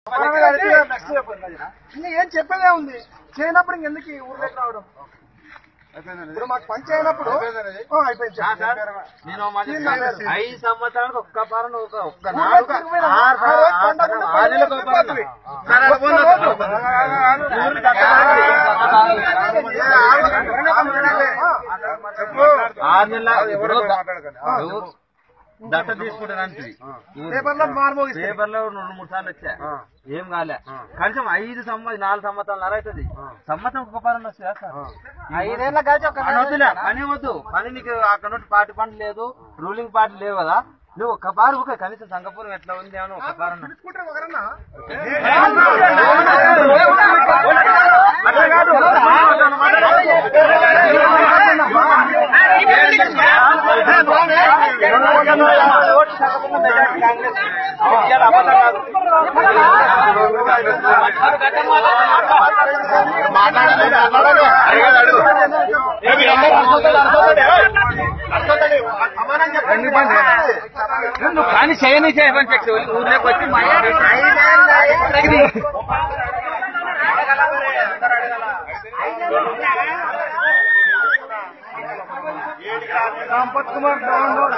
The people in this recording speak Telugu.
ఇంకా ఏం చెప్పేదే ఉంది చేయనప్పుడు ఇంకెందుకు ఈ ఊర్లోకి రావడం ఇప్పుడు మాకు పని చేయనప్పుడు ఆ, అయిపోయింది చెప్పండి. నేను మధ్య నేను నా పేరు. ఐదు సంవత్సరాలకు ఒక్క పాలన ఒక ఒక్క ఊర్లో నాలుగు తిరిగి పోయినా. ఆరు ఆ రోజు ఆరు పండగ ఉంటే ఆరు నెలలకు ఒక పాలన. పోతుంది. సరే, అది పోనీ. ఊరు ఆరు నెలల ఇప్పుడు నువ్వు దట్ట తీసుకుంటానంటే పేపర్లో మార్మోగిస్తే. పేపర్లో రెండు మూడు సార్లు వచ్చా ఏం కాలే కనీసం ఐదు సంవత్సరం నాలుగు సంవత్సరాలు అవుతుంది సంవత్సరం ఒక పాలన వస్తుందా సార్ ఐదేళ్ల కాచి ఒక పని వద్దులే పని వద్దు పని నీకు అక్కడ నుండి పార్టీ పని లేదు రూలింగ్ పార్టీ లేవు కదా నువ్వు ఒక్క పారు ఒక కనీసం సంగపూరం ఎట్లా ఉంది అని ఒక పారు అన్న. పిలుచుకుంటారు ఒకరన్నా నువ్వు కానీ చేయని చేయమని చెప్పి ఊర్లోకి వచ్చి సంపత్ కుమార్ డౌన్లోడ్